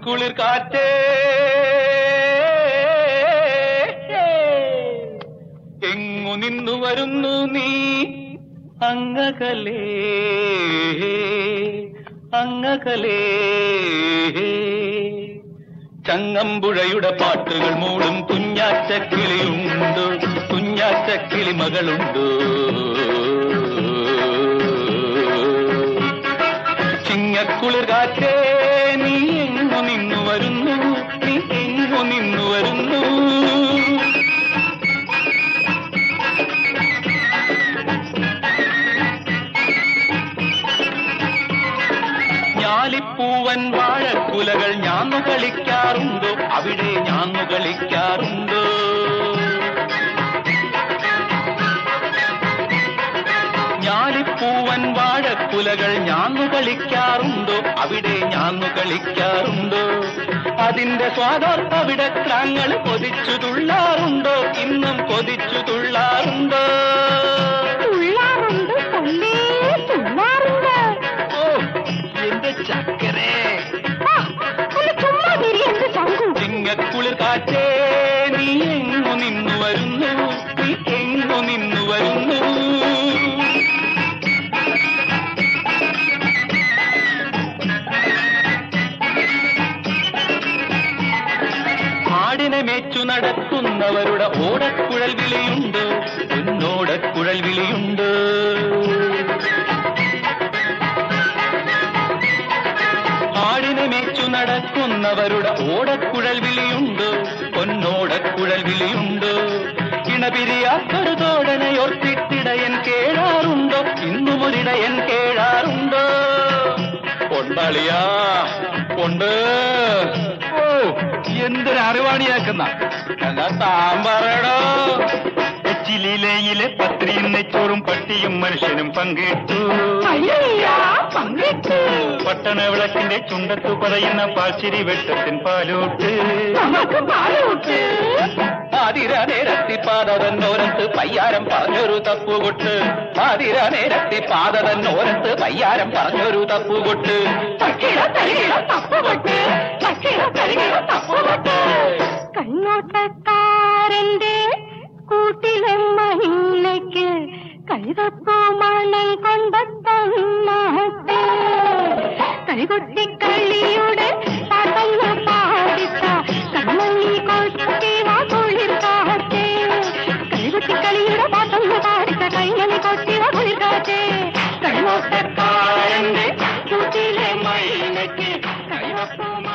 ചിങ്ങക്കുളിർ കാറ്റേ എങ്ങു നിന്നു വരുന്നു നീ അങ്ങകലേ അങ്ങകലേ ചങ്ങമ്പുഴയുടെ പാട്ടുകൾ മൂടും കുഞ്ഞാറ്റക്കിളിയുണ്ടോ കുഞ്ഞാറ്റക്കിളി മകളുണ്ടോ ചിങ്ങക്കുളിർ കാറ്റേ നീ എങ്ങു നിന്നു വരുന്നു നീ എങ്ങു നിന്നു വരുന്നു ഞാലിപ്പൂവൻ വാഴക്കുലകൾ ഞാന്നു കളിക്കാറുണ്ടോ അവിടെ ഞാന്നു കളിക്കാറുണ്ടോ ഞാലിപ്പൂവൻ വാഴക്കുലകൾ ഞാന്നു കളിക്കാറുണ്ടോ അവിടെ ഞാന്നു കളിക്കാറുണ്ടോ അതിന്റെ സ്വാദം അവിടെ താങ്കൾ കൊതിച്ചു തുള്ളാറുണ്ടോ ഇന്നും കൊതിച്ചു തുള്ളാറുണ്ടോ തുള്ളാറുണ്ട് കൊല്ലേ തുള്ളാറുണ്ട് ഓ എന്റെ ചക്കരേ ആ, ഒന്ന് ചുമ്മാ തിരി എന്റെ ചങ്കു ചിങ്ങക്കുളിർ കാറ്റേ നീ എങ്ങു നിന്നു വരുന്നു നീ എങ്ങു നിന്നു വരുന്നു ആടിനെ മേച്ചു നടക്കുന്നവരുടെ ഓടക്കുഴൽ വിളിയുണ്ട് എന്നോടക്കുഴൽ വിളിയുണ്ട് ആടിനെ മേച്ചു നടക്കുന്നവരുടെ ഓടക്കുഴൽ വിളിയുണ്ട് പൊന്നോടക്കുഴൽ വിളിയുണ്ട് ഇണപിരിയാത്തൊരു തോടനയോർത്തിട്ടിടയൻ കേഴാറുണ്ടോ ഇന്നും ഒരിടയൻ കേഴാറുണ്ടോ കൊണ്ടാളിയാ കൊണ്ട് ഓ എന്തൊരു അറിവാണിയാക്കുന്ന എന്നാ താൻ പറയടോ എച്ചിലിലയിലെ പത്രിയും നെച്ചോറും പട്ടിയും മനുഷ്യനും പങ്കിട്ടു അയ്യയ്യാ പങ്കിട്ട് പട്ടണ വിളക്കിന്റെ ചുണ്ടത്തു പറയുന്ന പാൽച്ചിരി വെട്ടത്തിൻ പാലോട്ട് നമുക്ക് പാലൂട്ട് ആതിര നേരത്തി പാതതന്നോരത്ത് പയ്യാരം പറഞ്ഞൊരു തപ്പുകൊട്ട് ആതിര നേരത്തി പാതതന്നോരത്ത് പയ്യാരം പറഞ്ഞൊരു തപ്പുകൊട്ട് തക്കിട തരികിട തപ്പുകൊട്ട് തക്കിട തരികിട തപ്പുകൊട്ട് കണ്ണോട്ടക്കാരന്റെ കൂട്ടിലെ മഹിളയ്ക്ക് കൈതപ്പൂ മണം കൊണ്ടെത്തന്നാട്ടെ കൈകൊട്ടി കളിയുടെ പാട്ടങ്ങ് പാടിത്ത കണ്ണി കൊട്ടി വാ കുളിർക്കാട്ടെ കൈകൊട്ടി കളിയുടെ പാട്ടങ്ങ് പാടിത്ത കൈമണി കൊട്ടി വാ കുളിർക്കാട്ടെ കണ്ണോട്ടക്കാരന്റെ കൂട്ടിലെ മൈനയ്ക്ക് കൈതപ്പൂ